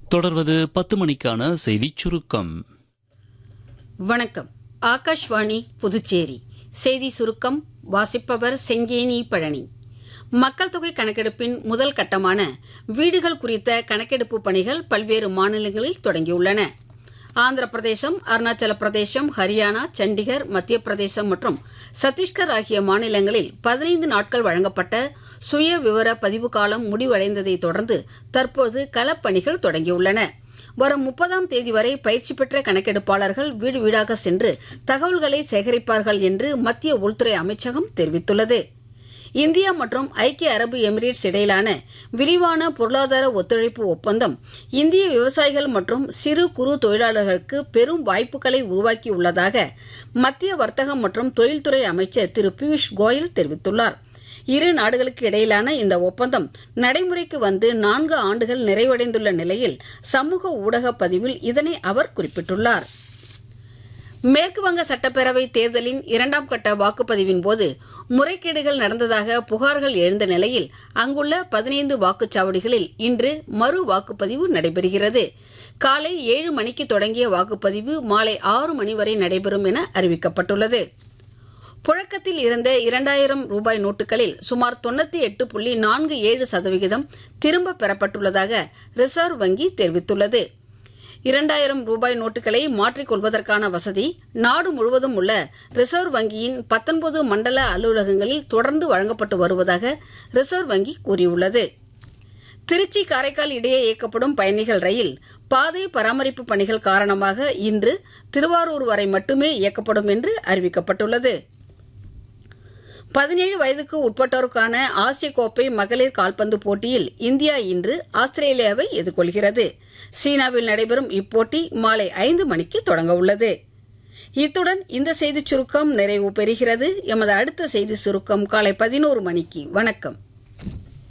தொடர்வது பத்து மணிக்கான செய்திச் சுருக்கம் வணக்கம் ஆகாஷ்வாணி புதுச்சேரி செய்தி சுருக்கம் வாசிப்பவர் செங்கேனி பழனி மக்கள் தொகை கணக்கெடுப்பின் முதல் கட்டமான வீடுகள் குறித்த கணக்கெடுப்பு பணிகள் பல்வேறு மாநிலங்களில் தொடங்கியுள்ளன ஆந்திர பிரதேசம் அருணாச்சல பிரதேசம் ஹரியானா சண்டிகர் மத்திய பிரதேசம் மற்றும் சத்தீஸ்கர் ஆகிய மாநிலங்களில் பதினைந்து நாட்கள் வழங்கப்பட்ட சுய விவர பதிவு காலம் முடிவடைந்ததை தொடர்ந்து தற்போது களப்பணிகள் தொடங்கியுள்ளன வரும் முப்பதாம் தேதி வரை பயிற்சி பெற்ற கணக்கெடுப்பாளர்கள் வீடு வீடாக சென்று தகவல்களை சேகரிப்பார்கள் என்று மத்திய உள்துறை அமைச்சகம் தெரிவித்துள்ளது இந்தியா மற்றும் ஐக்கிய அரபு எமிரேட்ஸ் இடையிலான விரிவான பொருளாதார ஒத்துழைப்பு ஒப்பந்தம் இந்திய விவசாயிகள் மற்றும் சிறு குறு தொழிலாளர்களுக்கு பெரும் வாய்ப்புகளை உருவாக்கியுள்ளதாக மத்திய வர்த்தகம் மற்றும் தொழில்துறை அமைச்சர் திரு பியூஷ் கோயல் தெரிவித்துள்ளார் இரு நாடுகளுக்கு இடையிலான இந்த ஒப்பந்தம் நடைமுறைக்கு வந்து நான்கு ஆண்டுகள் நிறைவடைந்துள்ள நிலையில் சமூக ஊடக பதிவில் இதனை அவர் குறிப்பிட்டுள்ளார் மேற்குவங்க சட்டப்பேரவை தேர்தலின் இரண்டாம் கட்ட வாக்குப்பதிவின் போது முறைகேடுகள் நடந்ததாக புகார்கள் எழுந்த நிலையில் அங்குள்ள பதினைந்து வாக்குச்சாவடிகளில் இன்று மறு வாக்குப்பதிவு நடைபெறுகிறது காலை ஏழு மணிக்கு தொடங்கிய வாக்குப்பதிவு மாலை ஆறு மணி வரை நடைபெறும் என அறிவிக்கப்பட்டுள்ளது புழக்கத்தில் இருந்த இரண்டாயிரம் ரூபாய் நோட்டுகளில் சுமார் தொண்ணூத்தி எட்டு புள்ளி நான்கு ஏழு சதவிகிதம் திரும்ப பெறப்பட்டுள்ளதாக ரிசர்வ் வங்கி தெரிவித்துள்ளது இரண்டாயிரம் ரூபாய் நோட்டுகளை மாற்றிக் கொள்வதற்கான வசதி நாடு முழுவதும் உள்ள ரிசர்வ் வங்கியின் பத்தொன்பது மண்டல அலுவலகங்களில் தொடர்ந்து வழங்கப்பட்டு வருவதாக ரிசர்வ் வங்கி கூறியுள்ளது திருச்சி காரைக்கால் இடையே இயக்கப்படும் பயணிகள் ரயில் பாதை பராமரிப்பு பணிகள் காரணமாக இன்று திருவாரூர் வரை மட்டுமே இயக்கப்படும் என்று அறிவிக்கப்பட்டுள்ளது பதினேழு வயதுக்கு உட்பட்டோருக்கான ஆசிய கோப்பை மகளிர் கால்பந்து போட்டியில் இந்தியா இன்று ஆஸ்திரேலியாவை எதிர்கொள்கிறது சீனாவில் நடைபெறும் இப்போட்டி மாலை ஐந்து மணிக்கு தொடங்க உள்ளது இத்துடன் இந்த செய்திச் சுருக்கம் நிறைவு பெறுகிறது எமது அடுத்த செய்தி சுருக்கம் காலை பதினோரு மணிக்கு வணக்கம்